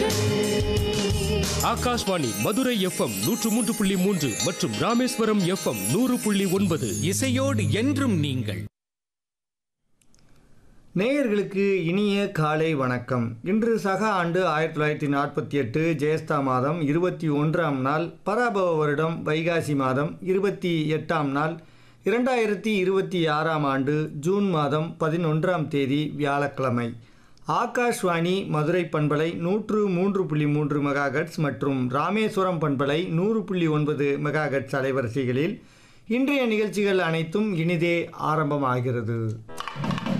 Akashvani Madurai FM நூற்று மூன்று புள்ளி மூன்று மற்றும் ராமேஸ்வரம் எஃப்எம் நூறு புள்ளி ஒன்பது இசையோடு என்றும் நீங்கள் நேயர்களுக்கு இனிய காலை வணக்கம் இன்று சக ஆண்டு ஆயிரத்தி தொள்ளாயிரத்தி நாற்பத்தி எட்டு ஜெயஸ்தா மாதம் இருபத்தி ஒன்றாம் நாள் பராபவ வருடம் வைகாசி மாதம் இருபத்தி எட்டாம் நாள் இரண்டாயிரத்தி இருபத்தி ஆறாம் ஆண்டு ஜூன் மாதம் பதினொன்றாம் தேதி வியாழக்கிழமை ஆகாஷ்வாணி மதுரை பண்பலை நூற்று மூன்று புள்ளி மூன்று மெகாஹெட்ஸ் மற்றும் ராமேஸ்வரம் பண்பலை நூறு புள்ளி ஒன்பது மெகாஹெட்ஸ் அலைவரிசைகளில் இன்றைய நிகழ்ச்சிகள் அனைத்தும் இனிதே ஆரம்பமாகிறது